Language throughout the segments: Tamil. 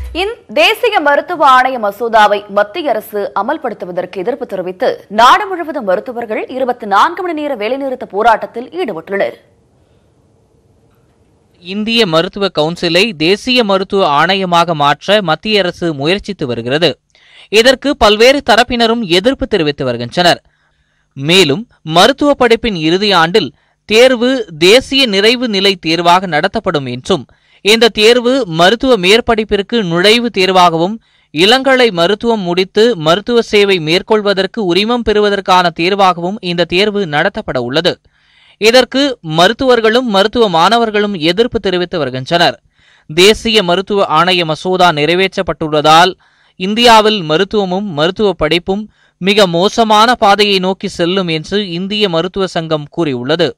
இந் தேசிய மருத்துவ ஆணைய மசோதாவை மத்திய அரசு அமல்படுத்துவதற்கு எதிர்ப்பு தெரிவித்து நாடு முழுவதும் மருத்துவர்கள் இருபத்தி நான்கு மணி நேர வேலைநிறுத்த போராட்டத்தில் ஈடுபட்டுள்ளனர் இந்திய மருத்துவ கவுன்சிலை தேசிய மருத்துவ ஆணையமாக மாற்ற மத்திய அரசு முயற்சித்து வருகிறது இதற்கு பல்வேறு தரப்பினரும் எதிர்ப்பு தெரிவித்து வருகின்றனர் மேலும் மருத்துவ படிப்பின் இறுதி ஆண்டில் தேர்வு தேசிய நிறைவு நிலை தேர்வாக நடத்தப்படும் என்றும் இந்த தேர்வு மருத்துவ மேற்படிப்பிற்கு நுழைவு தேர்வாகவும் இளங்கலை மருத்துவம் முடித்து மருத்துவ சேவை மேற்கொள்வதற்கு உரிமம் பெறுவதற்கான தேர்வாகவும் இந்த தேர்வு நடத்தப்பட உள்ளது இதற்கு மருத்துவர்களும் மருத்துவ மாணவர்களும் எதிர்ப்பு தெரிவித்து வருகின்றனர் தேசிய மருத்துவ ஆணைய மசோதா நிறைவேற்றப்பட்டுள்ளதால் இந்தியாவில் மருத்துவமும் மருத்துவ படிப்பும் மிக மோசமான பாதையை நோக்கி செல்லும் என்று இந்திய மருத்துவ சங்கம் கூறியுள்ளது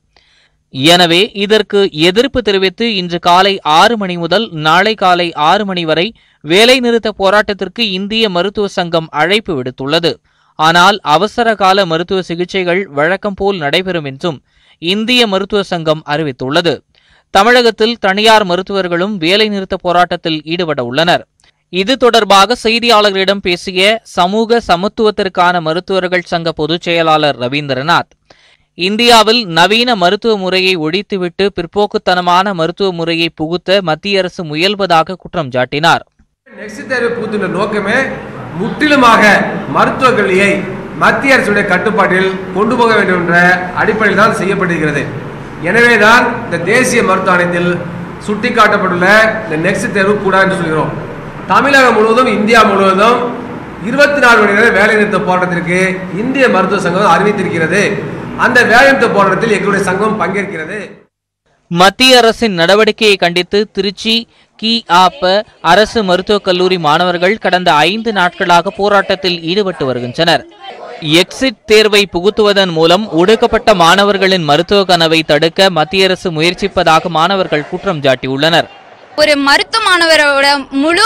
எனவே இதற்கு எதிர்ப்பு தெரிவித்து இன்று காலை ஆறு மணி முதல் நாளை காலை ஆறு மணி வரை வேலைநிறுத்த போராட்டத்திற்கு இந்திய மருத்துவ சங்கம் அழைப்பு விடுத்துள்ளது ஆனால் அவசர கால மருத்துவ சிகிச்சைகள் வழக்கம் போல் நடைபெறும் என்றும் இந்திய மருத்துவ சங்கம் அறிவித்துள்ளது தமிழகத்தில் தனியார் மருத்துவர்களும் வேலைநிறுத்த போராட்டத்தில் ஈடுபட உள்ளனர் இது தொடர்பாக செய்தியாளர்களிடம் பேசிய சமூக சமத்துவத்திற்கான மருத்துவர்கள் சங்க பொதுச் செயலாளர் ரவீந்திரநாத் இந்தியாவில் நவீன மருத்துவ முறையை ஒழித்துவிட்டு பிற்போக்குத்தனமான மருத்துவ முறையை புகுத்த மத்திய அரசு முயல்வதாக குற்றம் சாட்டினார் நெக்ஸ்ட் தேர்வு புகுத்துள்ள நோக்கமே முற்றிலுமாக மருத்துவ கல்வியை மத்திய அரசுடைய கட்டுப்பாட்டில் கொண்டு போக வேண்டும் என்ற அடிப்படையில் தான் செய்யப்படுகிறது எனவேதான் இந்த தேசிய மருத்துவ ஆணையத்தில் சுட்டிக்காட்டப்பட்டுள்ள இந்த நெக்ஸ்ட் தேர்வு கூடாது என்று சொல்கிறோம் தமிழகம் முழுவதும் இந்தியா முழுவதும் இருபத்தி நாலு மணி நேரம் வேலைநிறுத்த போராட்டத்திற்கு இந்திய மருத்துவ சங்கம் அறிவித்திருக்கிறது அந்த வேலைநிறுத்த போராட்டத்தில் எங்களுடைய சங்கம் பங்கேற்கிறது மத்திய அரசின் நடவடிக்கையை கண்டித்து திருச்சி கி ஆப்ப அரசு மருத்துவக் கல்லூரி மாணவர்கள் கடந்த ஐந்து நாட்களாக போராட்டத்தில் ஈடுபட்டு வருகின்றனர் எக்ஸிட் தேர்வை புகுத்துவதன் மூலம் ஒடுக்கப்பட்ட மாணவர்களின் மருத்துவ கனவை தடுக்க மத்திய அரசு முயற்சிப்பதாக மாணவர்கள் குற்றம் சாட்டியுள்ளனர் ஒரு மருத்துவ மாணவரோட முழு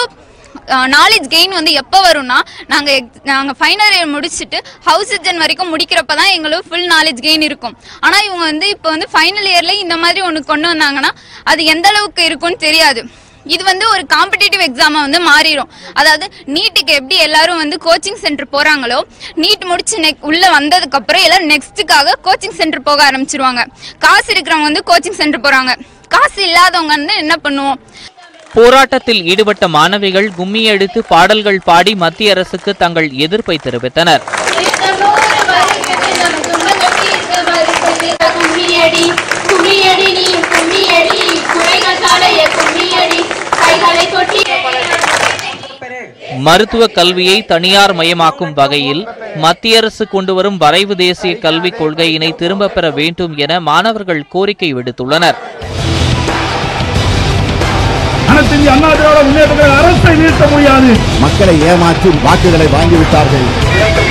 நாலேஜ் கெயின் வந்து எப்போ வரும்னா நாங்கள் நாங்கள் ஃபைனல் இயர் முடிச்சுட்டு ஹவுஸ் சர்ஜன் வரைக்கும் முடிக்கிறப்ப தான் எங்களுக்கு ஃபுல் நாலேஜ் கெயின் இருக்கும் ஆனால் இவங்க வந்து இப்போ வந்து ஃபைனல் இயரில் இந்த மாதிரி ஒன்று கொண்டு வந்தாங்கன்னா அது எந்த அளவுக்கு இருக்கும்னு தெரியாது இது வந்து ஒரு காம்படிட்டிவ் எக்ஸாமா வந்து மாறிடும் அதாவது நீட்டுக்கு எப்படி எல்லாரும் வந்து கோச்சிங் சென்டர் போறாங்களோ நீட் முடிச்சு நெக் உள்ள வந்ததுக்கு அப்புறம் எல்லாரும் நெக்ஸ்ட்டுக்காக கோச்சிங் சென்டர் போக ஆரம்பிச்சிருவாங்க காசு இருக்கிறவங்க வந்து கோச்சிங் சென்டர் போறாங்க காசு இல்லாதவங்க வந்து என்ன பண்ணுவோம் போராட்டத்தில் ஈடுபட்ட மாணவிகள் கும்மி அடித்து பாடல்கள் பாடி மத்திய அரசுக்கு தங்கள் எதிர்ப்பை தெரிவித்தனர் கும்மியடி கும்மியடி நீ கும்மியடி குறைகள் களைய கும்மியடி கைகளை கொட்டி மருத்துவ கல்வியை தனியார் மயமாக்கும் வகையில் மத்திய அரசு கொண்டுவரும் வரைவு தேசிய கல்விக் கொள்கையினை திரும்பப் பெற வேண்டும் என மாணவர்கள் கோரிக்கை விடுத்துள்ளனர் அனைத்து இந்திய அண்ணா திராவிட முன்னேற்ற கழக அரசை வீழ்த்த முடியாது மக்களை ஏமாற்றி வாக்குகளை வாங்கிவிட்டார்கள்